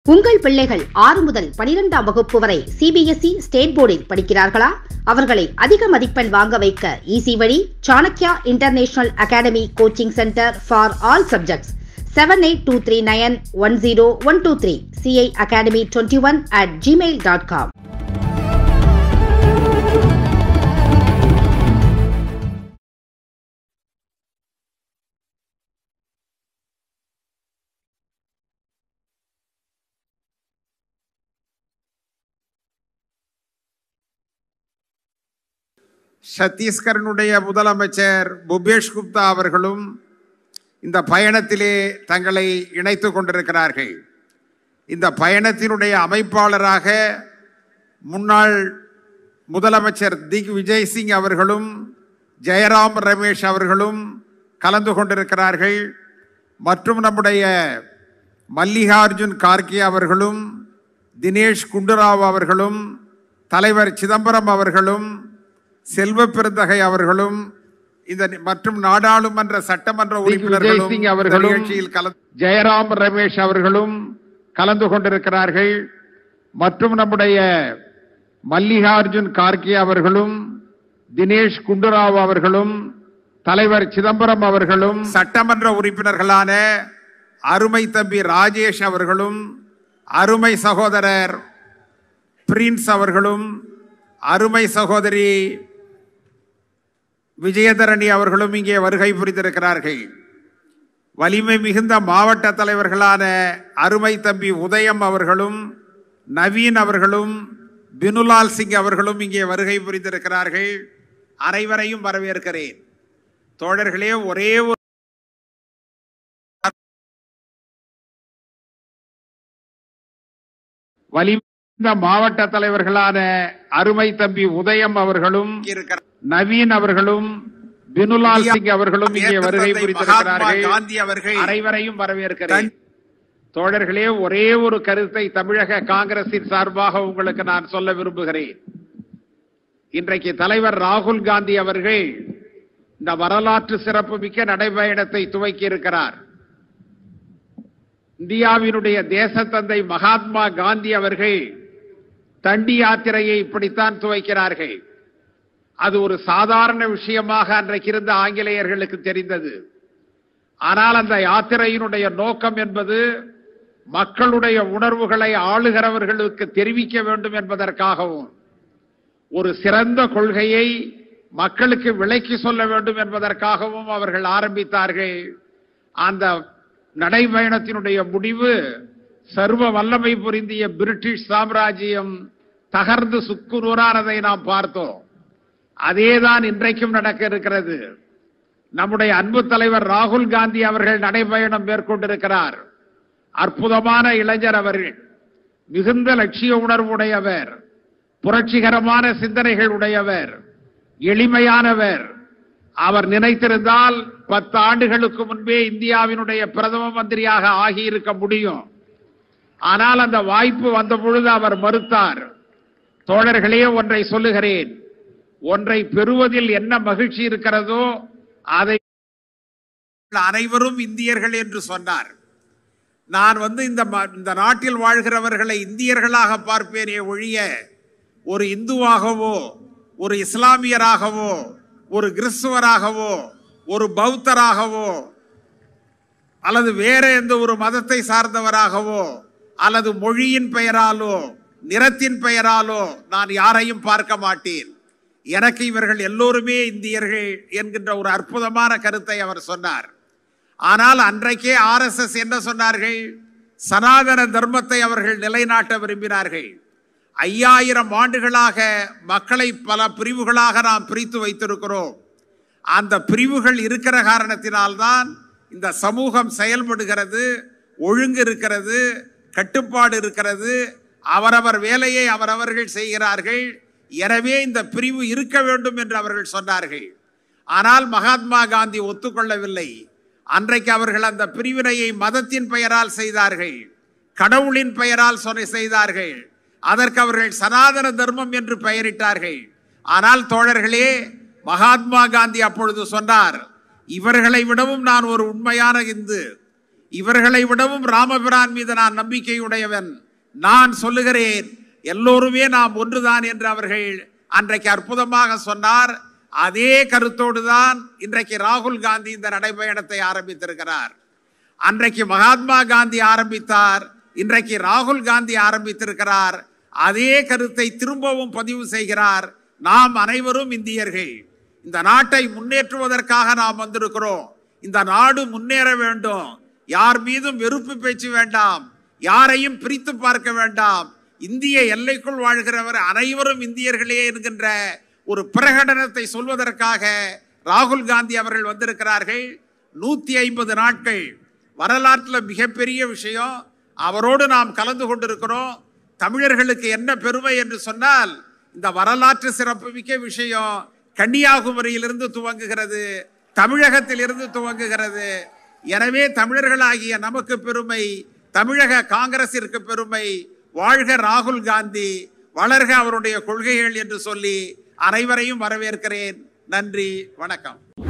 உங்கள் பிள்ளைகள் ஆறு முதல் பனிரெண்டாம் வகுப்பு வரை சிபிஎஸ்இ ஸ்டேட் போர்டில் படிக்கிறார்களா அவர்களை அதிக மதிப்பெண் வாங்க வைக்க ஈசி வழி Chanakya international academy coaching centre for all subjects seven eight two three nine one zero one two three CI academy twenty one at Gmail dot com சத்தீஸ்கரனுடைய முதலமைச்சர் புபேஷ் குப்தா அவர்களும் இந்த பயணத்திலே தங்களை இணைத்து கொண்டிருக்கிறார்கள் இந்த பயணத்தினுடைய அமைப்பாளராக முன்னாள் முதலமைச்சர் திக் விஜய் சிங் அவர்களும் ஜெயராம் ரமேஷ் அவர்களும் கலந்து கொண்டிருக்கிறார்கள் மற்றும் நம்முடைய மல்லிகார்ஜுன் கார்கே அவர்களும் தினேஷ் குண்டுராவ் அவர்களும் தலைவர் சிதம்பரம் அவர்களும் செல்வ பெருந்தகை அவர்களும் இந்த மற்றும் நாடாளுமன்ற சட்டமன்ற உறுப்பினர்களும் சிங் இந்த அவர்களும் நிகழ்ச்சியில் கலந்து ஜெயராம் ரமேஷ் அவர்களும் கலந்து கொண்டிருக்கிறார்கள் மற்றும் நம்முடைய மல்லிகார்ஜுன் கார்கே அவர்களும் தினேஷ் குண்டுராவ் அவர்களும் தலைவர் சிதம்பரம் அவர்களும் சட்டமன்ற உறுப்பினர்களான அருமை தம்பி ராஜேஷ் அவர்களும் அருமை சகோதரர் பிரின்ஸ் அவர்களும் அருமை சகோதரி விஜயதரணி அவர்களும் இங்கே வருகை புரிந்திருக்கிறார்கள் வலிமை மிகுந்த மாவட்ட தலைவர்களான அருமை தம்பி உதயம் அவர்களும் நவீன் அவர்களும் பினுலால் சிங் அவர்களும் இங்கே வருகை புரிந்திருக்கிறார்கள் அனைவரையும் வரவேற்கிறேன் தோழர்களே ஒரே ஒரு வலிந்த மாவட்ட தலைவர்களான அருமை தம்பி உதயம் அவர்களும் இருக்கிற நவீன் அவர்களும் பினுலால் சிங் அவர்களும் இங்கே வருகை தேசத்தந்தை மகாத்மா புரிந்திருக்கிறார்கள் காந்தி அவர்கள் அனைவரையும் வரவேற்கிறேன் தோழர்களே ஒரே ஒரு கருத்தை தமிழக காங்கிரசின் சார்பாக உங்களுக்கு நான் சொல்ல விரும்புகிறேன் இன்றைக்கு தலைவர் ராகுல் காந்தி அவர்கள் இந்த வரலாற்று சிறப்புமிக்க நடைபயணத்தை துவக்கி இருக்கிறார் இந்தியாவினுடைய தேசத்தந்தை மகாத்மா காந்தி அவர்கள் தண்டி யாத்திரையை இப்படித்தான் துவைக்கிறார்கள் அது ஒரு சாதாரண விஷயமாக அன்றைக்கு இருந்த ஆங்கிலேயர்களுக்கு தெரிந்தது ஆனால் அந்த யாத்திரையினுடைய நோக்கம் என்பது மக்களுடைய உணர்வுகளை ஆளுகிறவர்களுக்கு தெரிவிக்க வேண்டும் என்பதற்காகவும் ஒரு சிறந்த கொள்கையை மக்களுக்கு விளக்கி சொல்ல வேண்டும் என்பதற்காகவும் அவர்கள் ஆரம்பித்தார்கள் அந்த நடைபயணத்தினுடைய முடிவு சர்வ வல்லமை புரிந்திய பிரிட்டிஷ் சாம்ராஜ்யம் தகர்ந்து சுக்குநூறானதை நாம் பார்த்தோம் அதேதான் இன்றைக்கும் நடக்க இருக்கிறது நம்முடைய அன்பு தலைவர் ராகுல் காந்தி அவர்கள் நடைபயணம் மேற்கொண்டிருக்கிறார் அற்புதமான இளைஞர் அவர்கள் மிகுந்த லட்சிய உணர்வுடையவர் புரட்சிகரமான சிந்தனைகள் உடையவர் எளிமையானவர் அவர் நினைத்திருந்தால் பத்து ஆண்டுகளுக்கு முன்பே இந்தியாவினுடைய பிரதம மந்திரியாக ஆகியிருக்க முடியும் ஆனால் அந்த வாய்ப்பு வந்த பொழுது அவர் மறுத்தார் தோழர்களே ஒன்றை சொல்லுகிறேன் ஒன்றை பெறுவதில் என்ன மகிழ்ச்சி இருக்கிறதோ அதை அனைவரும் இந்தியர்கள் என்று சொன்னார் நான் வந்து இந்த ம- இந்த நாட்டில் வாழ்கிறவர்களை இந்தியர்களாக பார்ப்பேனே ஒழிய ஒரு இந்துவாகவோ ஒரு இஸ்லாமியராகவோ ஒரு கிறிஸ்துவராகவோ ஒரு பௌத்தராகவோ அல்லது வேற எந்த ஒரு மதத்தை சார்ந்தவராகவோ அல்லது மொழியின் பெயராலோ நிறத்தின் பெயராலோ நான் யாரையும் பார்க்க மாட்டேன் எனக்கு இவர்கள் எல்லோருமே இந்தியர்கள் என்கின்ற ஒரு அற்புதமான கருத்தை அவர் சொன்னார் ஆனால் அன்றைக்கே ஆர்எஸ்எஸ் என்ன சொன்னார்கள் சனாதன தர்மத்தை அவர்கள் நிலைநாட்ட விரும்பினார்கள் ஐயாயிரம் ஆண்டுகளாக மக்களை பல பிரிவுகளாக நாம் பிரித்து வைத்திருக்கிறோம் அந்த பிரிவுகள் இருக்கிற காரணத்தினால்தான் இந்த சமூகம் செயல்படுகிறது ஒழுங்கு இருக்கிறது கட்டுப்பாடு இருக்கிறது அவரவர் வேலையை அவரவர்கள் செய்கிறார்கள் எனவே இந்த பிரிவு இருக்க வேண்டும் என்று அவர்கள் சொன்னார்கள் ஆனால் மகாத்மா காந்தி ஒத்துக்கொள்ளவில்லை அன்றைக்கு அவர்கள் அந்த பிரிவினையை மதத்தின் பெயரால் செய்தார்கள் கடவுளின் பெயரால் சொன்ன செய்தார்கள் அதற்கு அவர்கள் சனாதன தர்மம் என்று பெயரிட்டார்கள் ஆனால் தோழர்களே மகாத்மா காந்தி அப்பொழுது சொன்னார் இவர்களை விடவும் நான் ஒரு உண்மையான இந்து இவர்களை விடவும் ராமபிரான் மீது நான் நம்பிக்கையுடையவன் நான் சொல்லுகிறேன் எல்லோருமே நாம் ஒன்றுதான் என்று அவர்கள் அன்றைக்கு அற்புதமாக சொன்னார் அதே கருத்தோடு தான் இன்றைக்கு ராகுல் காந்தி இந்த நடைபயணத்தை ஆரம்பித்திருக்கிறார் அன்றைக்கு மகாத்மா காந்தி ஆரம்பித்தார் இன்றைக்கு ராகுல் காந்தி ஆரம்பித்திருக்கிறார் அதே கருத்தை திரும்பவும் பதிவு செய்கிறார் நாம் அனைவரும் இந்தியர்கள் இந்த நாட்டை முன்னேற்றுவதற்காக நாம் வந்திருக்கிறோம் இந்த நாடு முன்னேற வேண்டும் யார் மீதும் வெறுப்பு பேச்சு வேண்டாம் யாரையும் பிரித்து பார்க்க வேண்டாம் இந்திய எல்லைக்குள் வாழ்கிறவர் அனைவரும் இந்தியர்களே என்கின்ற ஒரு பிரகடனத்தை சொல்வதற்காக ராகுல் காந்தி அவர்கள் வந்திருக்கிறார்கள் நூத்தி ஐம்பது நாட்கள் வரலாற்றில் மிகப்பெரிய விஷயம் அவரோடு நாம் கலந்து கொண்டிருக்கிறோம் தமிழர்களுக்கு என்ன பெருமை என்று சொன்னால் இந்த வரலாற்று சிறப்புமிக்க விஷயம் கன்னியாகுமரியிலிருந்து துவங்குகிறது தமிழகத்திலிருந்து துவங்குகிறது எனவே தமிழர்களாகிய நமக்கு பெருமை தமிழக காங்கிரசிற்கு பெருமை வாழ்க ராகுல் காந்தி வளர்க அவருடைய கொள்கைகள் என்று சொல்லி அனைவரையும் வரவேற்கிறேன் நன்றி வணக்கம்